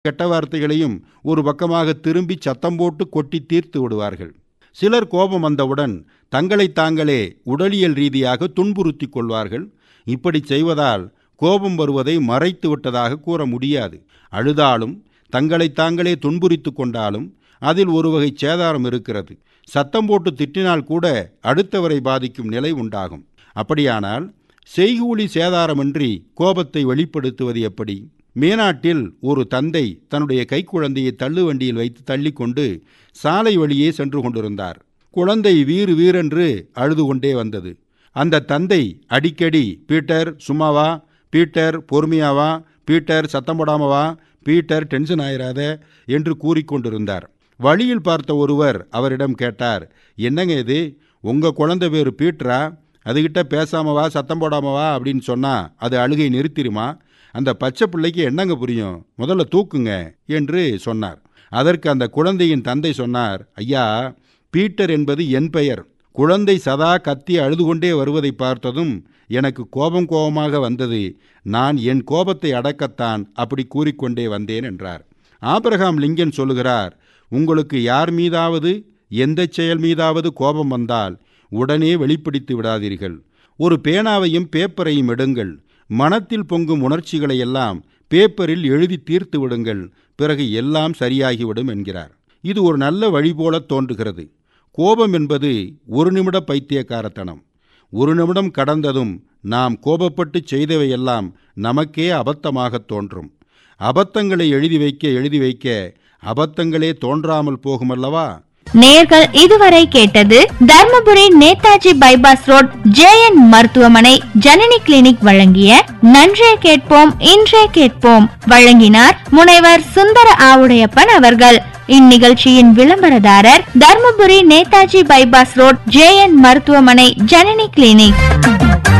கெட்ட வார்த்தைகளையும் ஒரு பக்கமாக திரும்பி சத்தம் போட்டு கொட்டி தீர்த்து விடுவார்கள் சிலர் கோபம் வந்தவுடன் தங்களை தாங்களே உடலியல் ரீதியாக துன்புறுத்திக் கொள்வார்கள் இப்படி செய்வதால் கோபம் வருவதை மறைத்து விட்டதாக கூற முடியாது அழுதாலும் தங்களை தாங்களே துன்புறுத்திக் கொண்டாலும் அதில் ஒரு வகை சேதாரம் இருக்கிறது சத்தம் போட்டு திட்டினால் கூட அடுத்தவரை பாதிக்கும் நிலை உண்டாகும் அப்படியானால் செய்கூலி சேதாரமின்றி கோபத்தை வெளிப்படுத்துவது எப்படி மேனாட்டில் ஒரு தந்தை தன்னுடைய கைக்குழந்தையை தள்ளுவண்டியில் வைத்து தள்ளிக்கொண்டு சாலை வழியே சென்று கொண்டிருந்தார் குழந்தை வீறு வீரென்று அழுது கொண்டே வந்தது அந்த தந்தை அடிக்கடி பீட்டர் சும்மாவா பீட்டர் பொறுமையாவா பீட்டர் சத்தம் போடாமவா பீட்டர் டென்ஷன் ஆயிராத என்று கூறிக்கொண்டிருந்தார் வழியில் பார்த்த ஒருவர் அவரிடம் கேட்டார் என்னங்க இது உங்கள் குழந்தை பேர் பீட்டரா அதுகிட்ட பேசாமவா சத்தம் போடாமவா அப்படின்னு சொன்னால் அது அழுகை நிறுத்திடுமா அந்த பச்சை பிள்ளைக்கு என்னங்க புரியும் முதல்ல தூக்குங்க என்று சொன்னார் அதற்கு அந்த குழந்தையின் தந்தை சொன்னார் ஐயா பீட்டர் என்பது என் பெயர் குழந்தை சதா கத்தி அழுது கொண்டே வருவதை பார்த்ததும் எனக்கு கோபம் கோபமாக வந்தது நான் என் கோபத்தை அடக்கத்தான் அப்படி கூறிக்கொண்டே வந்தேன் என்றார் ஆபிரகாம் லிங்கன் சொல்லுகிறார் உங்களுக்கு யார் மீதாவது எந்த செயல் மீதாவது கோபம் வந்தால் உடனே வெளிப்படுத்தி விடாதீர்கள் ஒரு பேனாவையும் பேப்பரையும் எடுங்கள் மனத்தில் பொங்கும் உணர்ச்சிகளை எல்லாம் பேப்பரில் எழுதி தீர்த்து விடுங்கள் பிறகு எல்லாம் சரியாகிவிடும் என்கிறார் இது ஒரு நல்ல வழி போல தோன்றுகிறது கோபம் என்பது ஒரு நிமிட பைத்தியக்காரத்தனம் ஒரு நிமிடம் கடந்ததும் நாம் கோபப்பட்டு செய்தவையெல்லாம் நமக்கே அபத்தமாகத் தோன்றும் அபத்தங்களை எழுதி வைக்க எழுதி வைக்க அபத்தங்களே தோன்றாமல் போகுமல்லவா நேர்கள் இதுவரை கேட்டது Dharmapuri Netaji bypass road JN மருத்துவமனை ஜனனி கிளினிக் வழங்கிய நன்றே கேட்போம் இன்றே கேட்போம் வழங்கினார் முனைவர் சுந்தர ஆவுடையப்பன் அவர்கள் இந்நிகழ்ச்சியின் விளம்பரதாரர் Dharmapuri Netaji bypass road JN மருத்துவமனை ஜனனி கிளினிக்